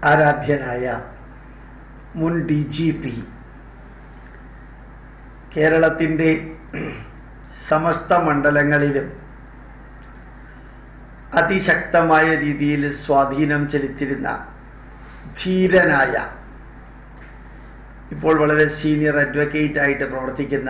ആരാധ്യനായ മുൻ D G P കേരളത്തിൻ്റെ സമസ്ത മണ്ഡലങ്ങളിലും അതിശക്തമായ രീതിയിൽ സ്വാധീനം ചെലുത്തിരുന്ന ധീരനായ ഇപ്പോൾ വളരെ സീനിയർ അഡ്വക്കേറ്റ് ആയിട്ട് പ്രവർത്തിക്കുന്ന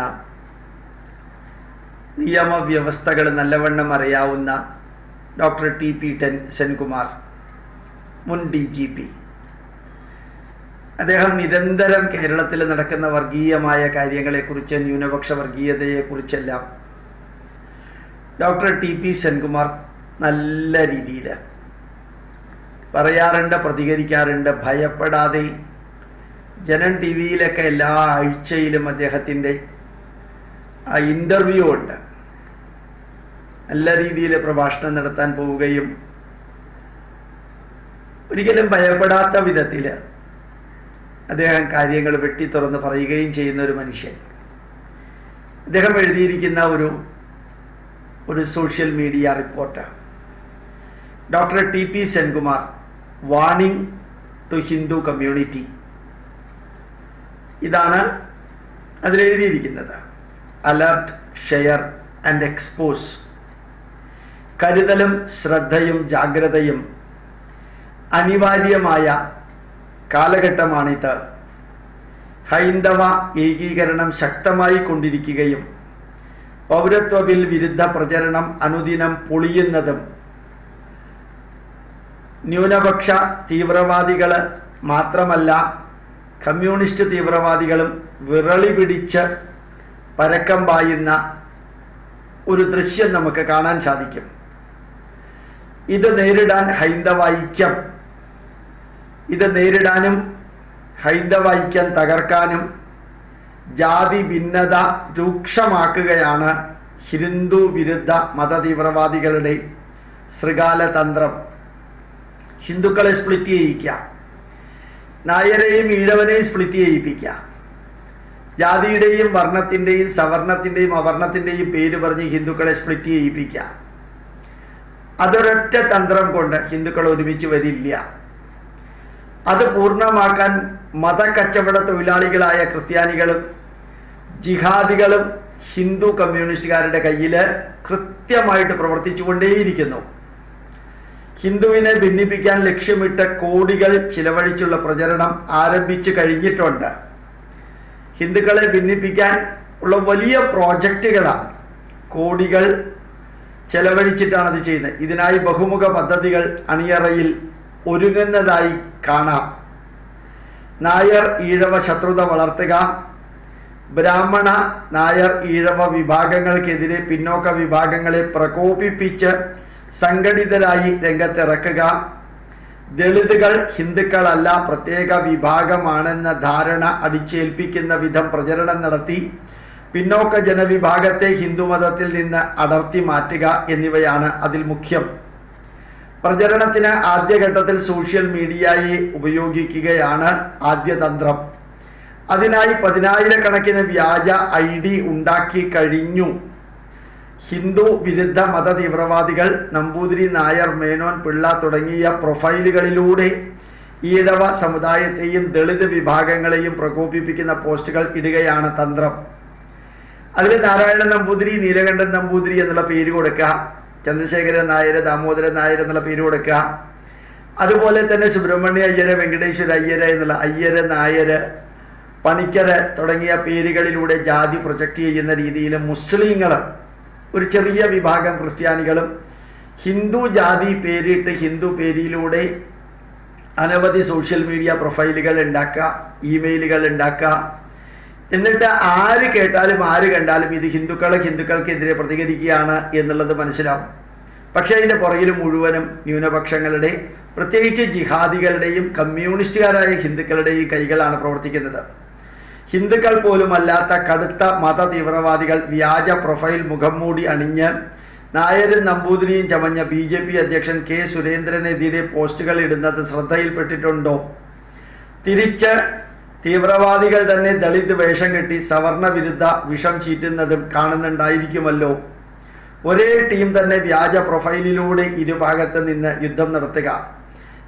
നിയമവ്യവസ്ഥകൾ നല്ലവണ്ണം അറിയാവുന്ന ഡോക്ടർ ടി പി ടെൻ സെൻകുമാർ മുൻ ഡി ജി പി അദ്ദേഹം നിരന്തരം കേരളത്തിൽ നടക്കുന്ന വർഗീയമായ കാര്യങ്ങളെക്കുറിച്ച് ന്യൂനപക്ഷ വർഗീയതയെക്കുറിച്ചെല്ലാം ഡോക്ടർ ടി പി സെൻകുമാർ നല്ല രീതിയിൽ പറയാറുണ്ട് പ്രതികരിക്കാറുണ്ട് ഭയപ്പെടാതെ ജനൻ ടി വിയിലൊക്കെ എല്ലാ ആഴ്ചയിലും അദ്ദേഹത്തിൻ്റെ ആ ഇൻ്റർവ്യൂ ഉണ്ട് നല്ല രീതിയിൽ പ്രഭാഷണം നടത്താൻ പോവുകയും ഒരിക്കലും ഭയപ്പെടാത്ത വിധത്തിൽ അദ്ദേഹം കാര്യങ്ങൾ വെട്ടി തുറന്ന് പറയുകയും ചെയ്യുന്ന ഒരു മനുഷ്യൻ അദ്ദേഹം എഴുതിയിരിക്കുന്ന ഒരു ഒരു social media report doctor T P Senkumar warning to Hindu community ഇതാണ് അതിലെഴുതിയിരിക്കുന്നത് അലർട്ട് ഷെയർ ആൻഡ് എക്സ്പോസ് കരുതലും ശ്രദ്ധയും ജാഗ്രതയും അനിവാര്യമായ കാലഘട്ടമാണിത് ഹൈന്ദവ ഏകീകരണം ശക്തമായി കൊണ്ടിരിക്കുകയും പൗരത്വ ബിൽ വിരുദ്ധ പ്രചരണം അനുദിനം പൊളിയുന്നതും ന്യൂനപക്ഷ തീവ്രവാദികൾ മാത്രമല്ല കമ്മ്യൂണിസ്റ്റ് തീവ്രവാദികളും വിറളി പിടിച്ച് പരക്കം പായുന്ന ഒരു ദൃശ്യം നമുക്ക് കാണാൻ സാധിക്കും ഇത് നേരിടാൻ ഹൈന്ദവ ഐക്യം ഇത് നേരിടാനും ഹൈന്ദവ ഐക്യം തകർക്കാനും ജാതി ഭിന്നത രൂക്ഷമാക്കുകയാണ് ഹിന്ദു വിരുദ്ധ മതതീവ്രവാദികളുടെ ശൃഗാല തന്ത്രം ഹിന്ദുക്കളെ സ്പ്ലിറ്റ് ചെയ്യിക്കുക നായരെയും ഈഴവനെയും സ്പ്ലിറ്റ് ചെയ്യിപ്പിക്കുക ജാതിയുടെയും വർണ്ണത്തിൻ്റെയും സവർണത്തിൻ്റെയും അവർണത്തിൻ്റെയും പേര് പറഞ്ഞ് ഹിന്ദുക്കളെ സ്പ്ലിറ്റ് ചെയ്യിപ്പിക്കുക അതൊരൊറ്റ തന്ത്രം കൊണ്ട് ഹിന്ദുക്കൾ ഒരുമിച്ച് വരില്ല അത് പൂർണ്ണമാക്കാൻ മതക്കച്ചവട തൊഴിലാളികളായ ക്രിസ്ത്യാനികളും ജിഹാദികളും ഹിന്ദു കമ്മ്യൂണിസ്റ്റുകാരുടെ കയ്യിൽ കൃത്യമായിട്ട് പ്രവർത്തിച്ചുകൊണ്ടേയിരിക്കുന്നു ഹിന്ദുവിനെ ഭിന്നിപ്പിക്കാൻ ലക്ഷ്യമിട്ട് കോടികൾ ചിലവഴിച്ചുള്ള പ്രചരണം ആരംഭിച്ചു കഴിഞ്ഞിട്ടുണ്ട് ഹിന്ദുക്കളെ ഭിന്നിപ്പിക്കാൻ ഉള്ള വലിയ പ്രോജക്റ്റുകളാണ് കോടികൾ ചെലവഴിച്ചിട്ടാണ് അത് ചെയ്യുന്നത് ഇതിനായി ബഹുമുഖ പദ്ധതികൾ അണിയറയിൽ ഒരുങ്ങുന്നതായി കാണാം നായർ ഈഴവ ശത്രുത വളർത്തുക ബ്രാഹ്മണ നായർ ഈഴവ വിഭാഗങ്ങൾക്കെതിരെ പിന്നോക്ക വിഭാഗങ്ങളെ പ്രകോപിപ്പിച്ച് സംഘടിതരായി രംഗത്തിറക്കുക ദളിതുകൾ ഹിന്ദുക്കളല്ല പ്രത്യേക വിഭാഗമാണെന്ന ധാരണ അടിച്ചേൽപ്പിക്കുന്ന വിധം പ്രചരണം നടത്തി പിന്നോക്ക ജനവിഭാഗത്തെ ഹിന്ദുമതത്തിൽ നിന്ന് അടർത്തി മാറ്റുക എന്നിവയാണ് അതിൽ മുഖ്യം പ്രചരണത്തിന് ആദ്യഘട്ടത്തിൽ സോഷ്യൽ മീഡിയയെ ഉപയോഗിക്കുകയാണ് ആദ്യ തന്ത്രം അതിനായി പതിനായിരക്കണക്കിന് വ്യാജ ഐ ഡി ഉണ്ടാക്കി കഴിഞ്ഞു ഹിന്ദു വിരുദ്ധ മത തീവ്രവാദികൾ നമ്പൂതിരി നായർ മേനോൻ പിള്ള തുടങ്ങിയ പ്രൊഫൈലുകളിലൂടെ ഈഴവ സമുദായത്തെയും ദളിത് വിഭാഗങ്ങളെയും പ്രകോപിപ്പിക്കുന്ന പോസ്റ്റുകൾ ഇടുകയാണ് തന്ത്രം അതിൽ നാരായണൻ നമ്പൂതിരി നീലകണ്ഠൻ നമ്പൂതിരി എന്നുള്ള പേര് കൊടുക്കുക ചന്ദ്രശേഖരൻ നായർ ദാമോദരൻ നായർ എന്നുള്ള പേര് കൊടുക്കുക അതുപോലെ തന്നെ സുബ്രഹ്മണ്യ അയ്യര് വെങ്കടേശ്വര അയ്യര് എന്നുള്ള അയ്യര് നായര് പണിക്കര് തുടങ്ങിയ പേരുകളിലൂടെ ജാതി പ്രൊജക്റ്റ് ചെയ്യുന്ന രീതിയിൽ മുസ്ലിങ്ങൾ ഒരു ചെറിയ വിഭാഗം ക്രിസ്ത്യാനികളും ഹിന്ദു ജാതി പേരിട്ട് ഹിന്ദു പേരിലൂടെ അനവധി സോഷ്യൽ മീഡിയ പ്രൊഫൈലുകൾ ഉണ്ടാക്കുക ഇമെയിലുകൾ ഉണ്ടാക്കുക എന്നിട്ട് ആര് കേട്ടാലും ആര് കണ്ടാലും ഇത് ഹിന്ദുക്കളെ ഹിന്ദുക്കൾക്കെതിരെ പ്രതികരിക്കുകയാണ് എന്നുള്ളത് മനസ്സിലാവും പക്ഷേ അതിൻ്റെ പുറകിൽ മുഴുവനും ന്യൂനപക്ഷങ്ങളുടെ പ്രത്യേകിച്ച് ജിഹാദികളുടെയും കമ്മ്യൂണിസ്റ്റുകാരായ ഹിന്ദുക്കളുടെയും കൈകളാണ് പ്രവർത്തിക്കുന്നത് ഹിന്ദുക്കൾ പോലും അല്ലാത്ത കടുത്ത മത തീവ്രവാദികൾ വ്യാജ പ്രൊഫൈൽ മുഖം മൂടി അണിഞ്ഞ് നായരും നമ്പൂതിരിയും ചമഞ്ഞ ബി ജെ പി അധ്യക്ഷൻ കെ സുരേന്ദ്രനെതിരെ പോസ്റ്റുകൾ ഇടുന്നത് ശ്രദ്ധയിൽപ്പെട്ടിട്ടുണ്ടോ തിരിച്ച് തീവ്രവാദികൾ തന്നെ ദളിത് വേഷം കെട്ടി സവർണ വിരുദ്ധ വിഷം ചീറ്റുന്നതും കാണുന്നുണ്ടായിരിക്കുമല്ലോ ഒരേ ടീം തന്നെ വ്യാജ പ്രൊഫൈലിലൂടെ ഇരുഭാഗത്ത് നിന്ന് യുദ്ധം നടത്തുക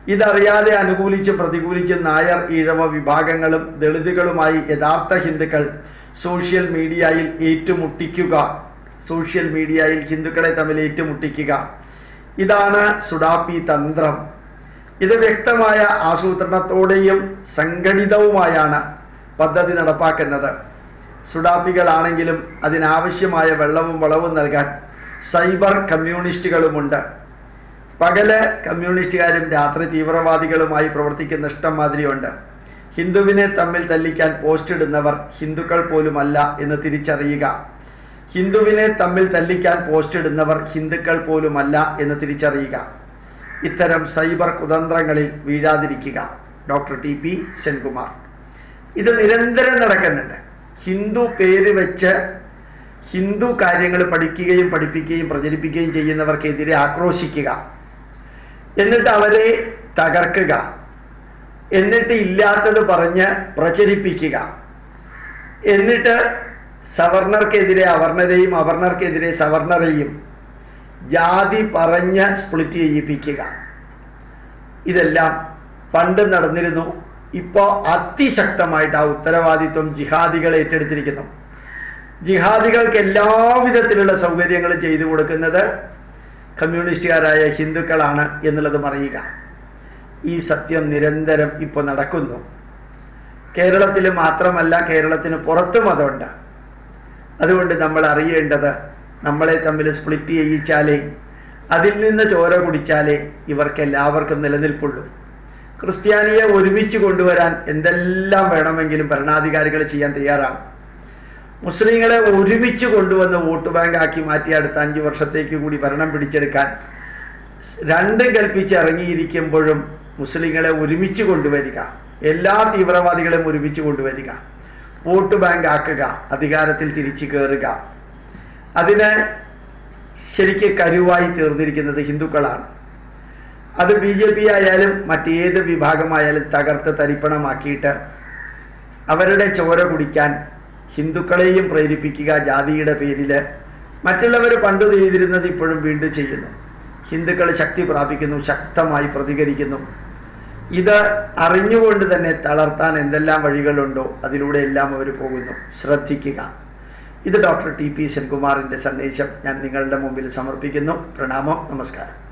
ഇതറിയാതെ അനുകൂലിച്ചും പ്രതികൂലിച്ചും നായർ ഈഴവ വിഭാഗങ്ങളും ദളിതുകളുമായി യഥാർത്ഥ ഹിന്ദുക്കൾ സോഷ്യൽ മീഡിയയിൽ ഏറ്റുമുട്ടിക്കുക സോഷ്യൽ മീഡിയയിൽ ഹിന്ദുക്കളെ തമ്മിൽ ഏറ്റുമുട്ടിക്കുക ഇതാണ് സുഡാപ്പി തന്ത്രം ഇത് വ്യക്തമായ ആസൂത്രണത്തോടെയും സംഘടിതവുമായാണ് പദ്ധതി നടപ്പാക്കുന്നത് സുഡാപ്പികളാണെങ്കിലും അതിനാവശ്യമായ വെള്ളവും വളവും നൽകാൻ സൈബർ കമ്മ്യൂണിസ്റ്റുകളുമുണ്ട് പകല് കമ്മ്യൂണിസ്റ്റുകാരും രാത്രി തീവ്രവാദികളുമായി പ്രവർത്തിക്കുന്ന ഇഷ്ടം മാതിരിയുണ്ട് ഹിന്ദുവിനെ തമ്മിൽ തല്ലിക്കാൻ പോസ്റ്റ് ഇടുന്നവർ ഹിന്ദുക്കൾ പോലുമല്ല എന്ന് തിരിച്ചറിയുക ഹിന്ദുവിനെ തമ്മിൽ തല്ലിക്കാൻ പോസ്റ്റ് ഇടുന്നവർ ഹിന്ദുക്കൾ പോലുമല്ല എന്ന് തിരിച്ചറിയുക ഇത്തരം സൈബർ കുതന്ത്രങ്ങളിൽ വീഴാതിരിക്കുക ഡോക്ടർ ടി പി സെൻകുമാർ ഇത് നിരന്തരം നടക്കുന്നുണ്ട് ഹിന്ദു പേര് വെച്ച് ഹിന്ദു കാര്യങ്ങൾ പഠിക്കുകയും പഠിപ്പിക്കുകയും പ്രചരിപ്പിക്കുകയും ചെയ്യുന്നവർക്കെതിരെ ആക്രോശിക്കുക എന്നിട്ട് അവരെ തകർക്കുക എന്നിട്ട് ഇല്ലാത്തത് പറഞ്ഞ് പ്രചരിപ്പിക്കുക എന്നിട്ട് സവർണർക്കെതിരെ അവർണരെയും അവർണർക്കെതിരെ സവർണരെയും ജാതി പറഞ്ഞ് സ്പ്ലിറ്റ് ചെയ്യിപ്പിക്കുക ഇതെല്ലാം പണ്ട് നടന്നിരുന്നു ഇപ്പോൾ അതിശക്തമായിട്ട് ആ ഉത്തരവാദിത്വം ജിഹാദികൾ ഏറ്റെടുത്തിരിക്കുന്നു ജിഹാദികൾക്ക് എല്ലാവിധത്തിലുള്ള സൗകര്യങ്ങളും ചെയ്തു കൊടുക്കുന്നത് കമ്മ്യൂണിസ്റ്റുകാരായ ഹിന്ദുക്കളാണ് എന്നുള്ളത് അറിയുക ഈ സത്യം നിരന്തരം ഇപ്പോൾ നടക്കുന്നു കേരളത്തിൽ മാത്രമല്ല കേരളത്തിന് പുറത്തും അതുണ്ട് അതുകൊണ്ട് നമ്മൾ അറിയേണ്ടത് നമ്മളെ തമ്മിൽ സ്പ്ലിറ്റ് ചെയ്യിച്ചാലേ അതിൽ നിന്ന് ചോര കുടിച്ചാലേ ഇവർക്ക് എല്ലാവർക്കും നിലനിൽപ്പുള്ളൂ ക്രിസ്ത്യാനിയെ ഒരുമിച്ച് കൊണ്ടുവരാൻ എന്തെല്ലാം വേണമെങ്കിലും ഭരണാധികാരികൾ ചെയ്യാൻ തയ്യാറാണ് മുസ്ലിങ്ങളെ ഒരുമിച്ച് കൊണ്ടുവന്ന് വോട്ട് ബാങ്ക് ആക്കി മാറ്റി അടുത്ത അഞ്ച് വർഷത്തേക്ക് കൂടി ഭരണം പിടിച്ചെടുക്കാൻ രണ്ടും കൽപ്പിച്ച് ഇറങ്ങിയിരിക്കുമ്പോഴും മുസ്ലിങ്ങളെ ഒരുമിച്ച് കൊണ്ടുവരിക എല്ലാ തീവ്രവാദികളെയും ഒരുമിച്ച് കൊണ്ടുവരിക വോട്ട് ബാങ്ക് ആക്കുക അധികാരത്തിൽ തിരിച്ചു കയറുക അതിന് ശരിക്ക് കരുവായി തീർന്നിരിക്കുന്നത് ഹിന്ദുക്കളാണ് അത് ബി ജെ പി ആയാലും മറ്റേത് വിഭാഗമായാലും തകർത്ത് തരിപ്പണമാക്കിയിട്ട് അവരുടെ ചോര കുടിക്കാൻ ഹിന്ദുക്കളെയും പ്രേരിപ്പിക്കുക ജാതിയുടെ പേരിൽ മറ്റുള്ളവർ പണ്ട് ചെയ്തിരുന്നത് ഇപ്പോഴും വീണ്ടും ചെയ്യുന്നു ഹിന്ദുക്കൾ ശക്തി പ്രാപിക്കുന്നു ശക്തമായി പ്രതികരിക്കുന്നു ഇത് അറിഞ്ഞുകൊണ്ട് തന്നെ തളർത്താൻ എന്തെല്ലാം വഴികളുണ്ടോ അതിലൂടെ എല്ലാം അവർ പോകുന്നു ശ്രദ്ധിക്കുക ഇത് ഡോക്ടർ ടി പി സെൻകുമാറിൻ്റെ സന്ദേശം ഞാൻ നിങ്ങളുടെ മുമ്പിൽ സമർപ്പിക്കുന്നു പ്രണാമം നമസ്കാരം